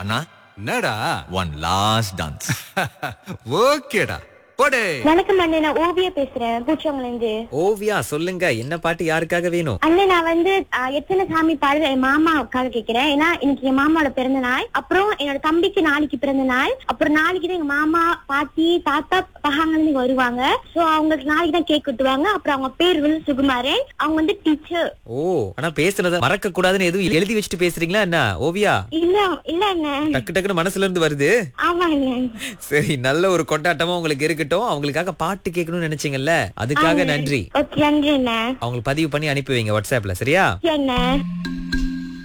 அண்ணா என்னடா one last dance ஓகேடா போடே வணக்கம் அண்ணே நான் ஓவியா பேசுறேன் பூச்சவங்கல இருந்து ஓவியா சொல்லுங்க என்ன பாட்டு யாருக்காக வேணும் அண்ணே நான் வந்து ஆ, எத்தனை சாமி பாடல் என் மாமாவுக்காக கேக்குறேன் ஏன்னா இன்னைக்கு என் மாமாவோட பிறந்த நாள் அப்புறம் என்னோட தம்பிக்கு நாளைக்கு பிறந்த நாள் அப்புறம் நாளைக்கு தான் எங்க மாமா பாட்டி தாத்தா பகாங்கன்னு இங்க வருவாங்க சோ அவங்களுக்கு நாளைக்கு தான் கேக் வெட்டுவாங்க அப்புறம் அவங்க பேர் வந்து சுகுமாரன் அவங்க வந்து டீச்சர் ஓ ஆனா பேசுனத மறக்க கூடாதுன்னு எதுவும் எழுதி வச்சுட்டு பேசுறீங்களா என்ன ஓவியா இல்ல இல்ல அண்ணே டக்கு டக்குன்னு மனசுல இருந்து வருது ஆமா அண்ணே சரி நல்ல ஒரு கொண்டாட்டமா உங்களுக்கு இருக்கட்டும் அவங்களுக்காக பாட்டு கேட்கணும்னு நினைச்சீங்கல்ல அதுக்காக நன்றி ஓகே நன்றி அண்ணே அவங்களுக்கு பதிவு பண்ணி அனுப்பி வைங்க வாட்ஸ்அப்ல சரியா ஓகே அண்ணே